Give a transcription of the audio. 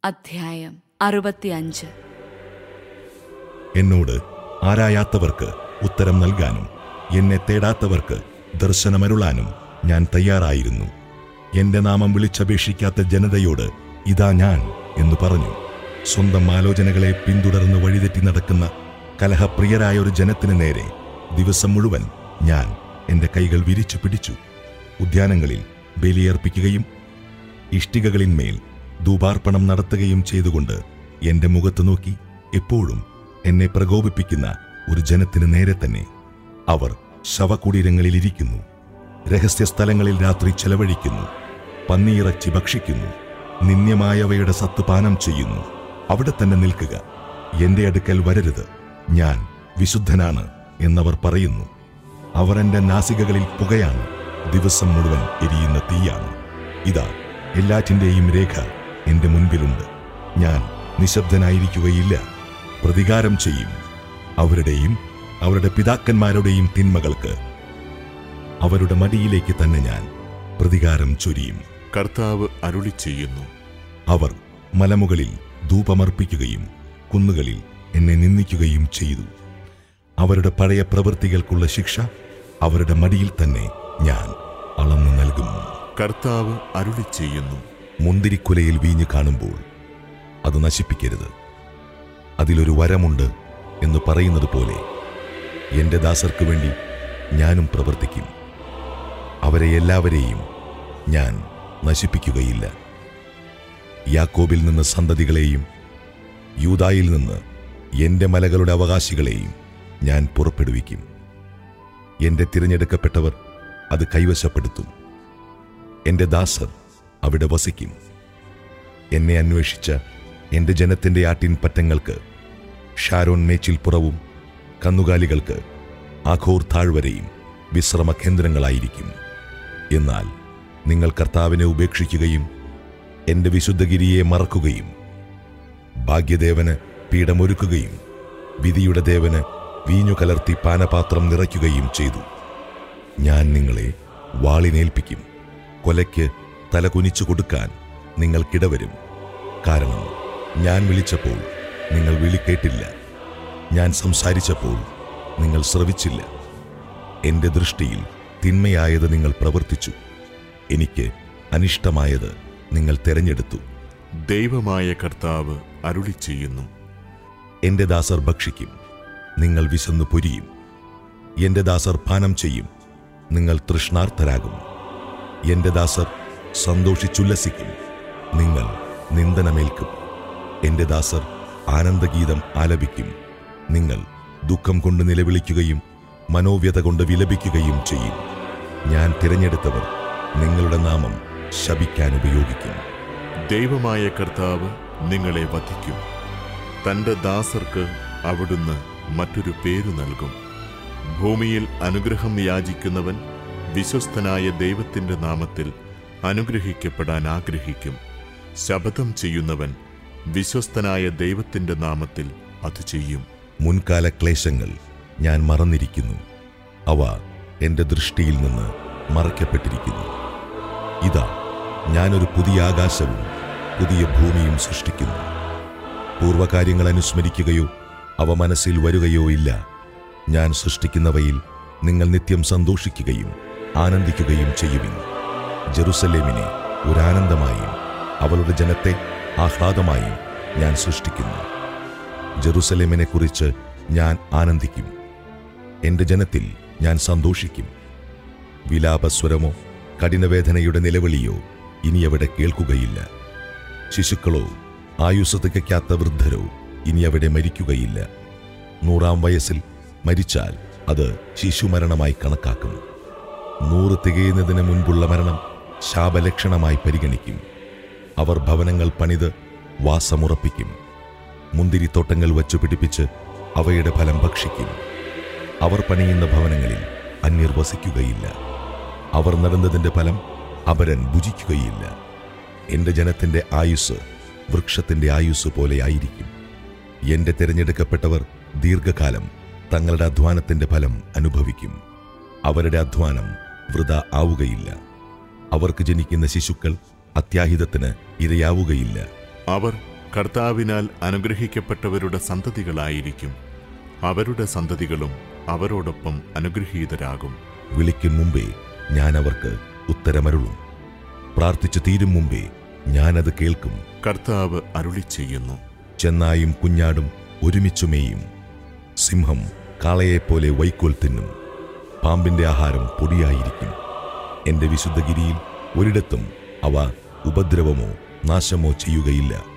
അധ്യായം അറുപത്തിയഞ്ച് എന്നോട് ആരായാത്തവർക്ക് ഉത്തരം നൽകാനും എന്നെ തേടാത്തവർക്ക് ദർശനമരുളാനും ഞാൻ തയ്യാറായിരുന്നു എന്റെ നാമം വിളിച്ചപേക്ഷിക്കാത്ത ജനതയോട് ഇതാ ഞാൻ എന്ന് പറഞ്ഞു സ്വന്തം ആലോചനകളെ പിന്തുടർന്ന് വഴിതെറ്റി നടക്കുന്ന കലഹപ്രിയരായ ഒരു ജനത്തിന് നേരെ ദിവസം മുഴുവൻ ഞാൻ എന്റെ കൈകൾ വിരിച്ചു പിടിച്ചു ഉദ്യാനങ്ങളിൽ ബലിയർപ്പിക്കുകയും ഇഷ്ടികകളിന്മേൽ ധൂപാർപ്പണം നടത്തുകയും ചെയ്തുകൊണ്ട് എന്റെ മുഖത്ത് നോക്കി എപ്പോഴും എന്നെ പ്രകോപിപ്പിക്കുന്ന ഒരു ജനത്തിന് നേരെ തന്നെ അവർ ശവകുടീരങ്ങളിലിരിക്കുന്നു രഹസ്യ സ്ഥലങ്ങളിൽ രാത്രി ചെലവഴിക്കുന്നു പന്നിയിറച്ചി ഭക്ഷിക്കുന്നു നിന്ദ്യമായവയുടെ സത്ത് പാനം ചെയ്യുന്നു അവിടെ തന്നെ നിൽക്കുക എന്റെ അടുക്കൽ വരരുത് ഞാൻ വിശുദ്ധനാണ് എന്നവർ പറയുന്നു അവർ എന്റെ നാസികകളിൽ പുകയാണ് ദിവസം മുഴുവൻ എരിയുന്ന തീയാണ് ഇതാ എല്ലാറ്റിന്റെയും രേഖ എന്റെ മുൻപിലുണ്ട് ഞാൻ നിശബ്ദനായിരിക്കുകയില്ല പ്രതികാരം ചെയ്യും അവരുടെയും അവരുടെ പിതാക്കന്മാരുടെയും തിന്മകൾക്ക് അവരുടെ മടിയിലേക്ക് തന്നെ ഞാൻ പ്രതികാരം ചൊരിയും കർത്താവ് അരുളി ചെയ്യുന്നു അവർ മലമുകളിൽ ധൂപമർപ്പിക്കുകയും കുന്നുകളിൽ എന്നെ നിന്ദിക്കുകയും ചെയ്തു അവരുടെ പഴയ പ്രവൃത്തികൾക്കുള്ള ശിക്ഷ അവരുടെ മടിയിൽ തന്നെ ഞാൻ അളന്നു നൽകും കർത്താവ് അരുളി ചെയ്യുന്നു മുന്തിരിക്കുലയിൽ വീഞ്ഞു കാണുമ്പോൾ അത് നശിപ്പിക്കരുത് അതിലൊരു വരമുണ്ട് എന്ന് പറയുന്നത് പോലെ എന്റെ ദാസർക്ക് വേണ്ടി ഞാനും പ്രവർത്തിക്കും അവരെ എല്ലാവരെയും ഞാൻ നശിപ്പിക്കുകയില്ല യാക്കോബിൽ നിന്ന് സന്തതികളെയും യൂതായിൽ നിന്ന് എന്റെ മലകളുടെ അവകാശികളെയും ഞാൻ പുറപ്പെടുവിക്കും എന്റെ തിരഞ്ഞെടുക്കപ്പെട്ടവർ അത് കൈവശപ്പെടുത്തും എന്റെ ദാസർ അവിടെ വസിക്കും എന്നെ അന്വേഷിച്ച എന്റെ ജനത്തിന്റെ ആട്ടിൻ പറ്റങ്ങൾക്ക് ഷാരോൺ മേച്ചിൽപ്പുറവും കന്നുകാലികൾക്ക് ആഘോർ താഴ്വരയും വിശ്രമ കേന്ദ്രങ്ങളായിരിക്കും എന്നാൽ നിങ്ങൾ കർത്താവിനെ ഉപേക്ഷിക്കുകയും എന്റെ വിശുദ്ധഗിരിയെ മറക്കുകയും ഭാഗ്യദേവന് പീഠമൊരുക്കുകയും വിധിയുടെ ദേവന് വീഞ്ഞു കലർത്തി പാനപാത്രം നിറയ്ക്കുകയും ചെയ്തു ഞാൻ നിങ്ങളെ വാളിനേൽപ്പിക്കും കൊലയ്ക്ക് തല കുനിച്ചു കൊടുക്കാൻ നിങ്ങൾക്കിടവരും കാരണം ഞാൻ വിളിച്ചപ്പോൾ നിങ്ങൾ വിളിക്കേട്ടില്ല ഞാൻ സംസാരിച്ചപ്പോൾ നിങ്ങൾ ശ്രവിച്ചില്ല എന്റെ ദൃഷ്ടിയിൽ തിന്മയായത് നിങ്ങൾ പ്രവർത്തിച്ചു എനിക്ക് അനിഷ്ടമായത് നിങ്ങൾ തെരഞ്ഞെടുത്തു ദൈവമായ കർത്താവ് അരുളി ചെയ്യുന്നു എന്റെ ദാസർ ഭക്ഷിക്കും നിങ്ങൾ വിശന്നു പൊരിയും എന്റെ ദാസർ പാനം ചെയ്യും നിങ്ങൾ തൃഷ്ണാർത്ഥരാകും എന്റെ ദാസർ സന്തോഷിച്ചുല്ലസിക്കും നിങ്ങൾ നിന്ദനമേൽക്കും എന്റെ ദാസർ ആനന്ദഗീതം ആലപിക്കും നിങ്ങൾ ദുഃഖം കൊണ്ട് നിലവിളിക്കുകയും മനോവ്യത കൊണ്ട് വിലപിക്കുകയും ചെയ്യും ഞാൻ തിരഞ്ഞെടുത്തവർ നിങ്ങളുടെ നാമം ശപിക്കാൻ ഉപയോഗിക്കും ദൈവമായ കർത്താവ് നിങ്ങളെ വധിക്കും തന്റെ ദാസർക്ക് അവിടുന്ന് മറ്റൊരു പേരു നൽകും ഭൂമിയിൽ അനുഗ്രഹം യാചിക്കുന്നവൻ വിശ്വസ്തനായ ദൈവത്തിന്റെ നാമത്തിൽ അനുഗ്രഹിക്കപ്പെടാൻ ആഗ്രഹിക്കും ശപഥം ചെയ്യുന്നവൻ വിശ്വസ്തനായ ദൈവത്തിന്റെ നാമത്തിൽ അത് ചെയ്യും മുൻകാല ക്ലേശങ്ങൾ ഞാൻ മറന്നിരിക്കുന്നു അവ എന്റെ ദൃഷ്ടിയിൽ നിന്ന് മറയ്ക്കപ്പെട്ടിരിക്കുന്നു ഇതാ ഞാനൊരു പുതിയ ആകാശവും പുതിയ ഭൂമിയും സൃഷ്ടിക്കുന്നു പൂർവകാര്യങ്ങൾ അനുസ്മരിക്കുകയോ അവ മനസ്സിൽ വരികയോ ഇല്ല ഞാൻ സൃഷ്ടിക്കുന്നവയിൽ നിങ്ങൾ നിത്യം സന്തോഷിക്കുകയും ആനന്ദിക്കുകയും ചെയ്യുവിൻ ജെറുസലേമിനെ ഒരു ആനന്ദമായും അവളുടെ ജനത്തെ ആഹ്ലാദമായും ഞാൻ സൃഷ്ടിക്കുന്നു ജെറുസലേമിനെ കുറിച്ച് ഞാൻ ആനന്ദിക്കും എന്റെ ജനത്തിൽ ഞാൻ സന്തോഷിക്കും വിലാപസ്വരമോ കഠിനവേദനയുടെ നിലവിളിയോ ഇനി അവിടെ കേൾക്കുകയില്ല ശിശുക്കളോ ആയുസ് തികയ്ക്കാത്ത വൃദ്ധരോ ഇനി അവിടെ മരിക്കുകയില്ല നൂറാം വയസ്സിൽ മരിച്ചാൽ അത് ശിശുമരണമായി കണക്കാക്കും നൂറ് തികയുന്നതിന് മുൻപുള്ള മരണം ശാപലക്ഷണമായി പരിഗണിക്കും അവർ ഭവനങ്ങൾ പണിത് വാസമുറപ്പിക്കും മുന്തിരിത്തോട്ടങ്ങൾ വച്ചു പിടിപ്പിച്ച് അവയുടെ ഫലം ഭക്ഷിക്കും അവർ പണിയുന്ന ഭവനങ്ങളിൽ അന്യർ വസിക്കുകയില്ല അവർ നടന്നതിന്റെ ഫലം അപരൻ ഭുജിക്കുകയില്ല എന്റെ ജനത്തിന്റെ ആയുസ് വൃക്ഷത്തിന്റെ ആയുസ് പോലെ ആയിരിക്കും എന്റെ തിരഞ്ഞെടുക്കപ്പെട്ടവർ ദീർഘകാലം തങ്ങളുടെ അധ്വാനത്തിന്റെ ഫലം അനുഭവിക്കും അവരുടെ അധ്വാനം വൃത ആവുകയില്ല അവർക്ക് ജനിക്കുന്ന ശിശുക്കൾ അത്യാഹിതത്തിന് ഇരയാവുകയില്ല അവർ കർത്താവിനാൽ അനുഗ്രഹിക്കപ്പെട്ടവരുടെ സന്തതികളായിരിക്കും അവരുടെ സന്തതികളും അവരോടൊപ്പം അനുഗ്രഹീതരാകും വിളിക്കും മുമ്പേ ഞാൻ അവർക്ക് ഉത്തരമരുളും പ്രാർത്ഥിച്ചു തീരും മുമ്പേ ഞാനത് കേൾക്കും കർത്താവ് അരുളി ചെയ്യുന്നു ചെന്നായും കുഞ്ഞാടും ഒരുമിച്ചുമേയും സിംഹം കാളയെപ്പോലെ വൈക്കോൽ തിന്നും പാമ്പിന്റെ ആഹാരം പൊടിയായിരിക്കും എന്റെ വിശുദ്ധഗിരിയിൽ ഒരിടത്തും അവ ഉപദ്രവമോ നാശമോ ചെയ്യുകയില്ല